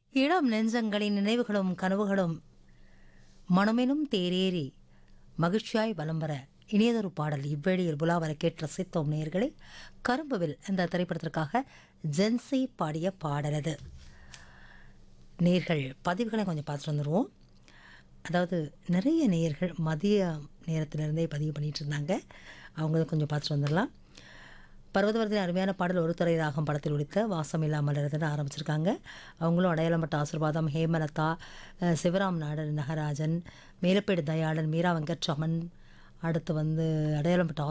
இளம் நெஞ்சங்களின் நினைவுகளும் கனவுகளும் மனமெனும் தேரேறி மகிழ்ச்சியாய் வலம் வர இனியதொரு பாடல் இவ்வேளையில் புலாவர கேட்டு ரசித்தோம் நேயர்களே கரும்புவில் இந்த திரைப்படத்திற்காக ஜென்சி பாடிய பாடல் அது நேர்கள் பதிவுகளை கொஞ்சம் பார்த்துட்டு வந்துடுவோம் அதாவது நிறைய நேயர்கள் மதிய நேரத்திலிருந்தே பதிவு பண்ணிட்டு இருந்தாங்க அவங்கள கொஞ்சம் பார்த்துட்டு வந்துடலாம் பர்வதவரத்தின் அருமையான பாடல் ஒரு துறை ராகம் படத்தில் உடித்த வாசம் இல்லாமல் இருந்துன்னு ஆரம்பிச்சிருக்காங்க அவங்களும் அடையாளம்பட்ட ஆசிர்வாதம் ஹேமலதா அஹ், சிவராம் நாடன் நகராஜன் மேலப்பேடு தயாளன் மீரா வெங்கட்ராமன் அடுத்து வந்து அடையாளம்பட்ட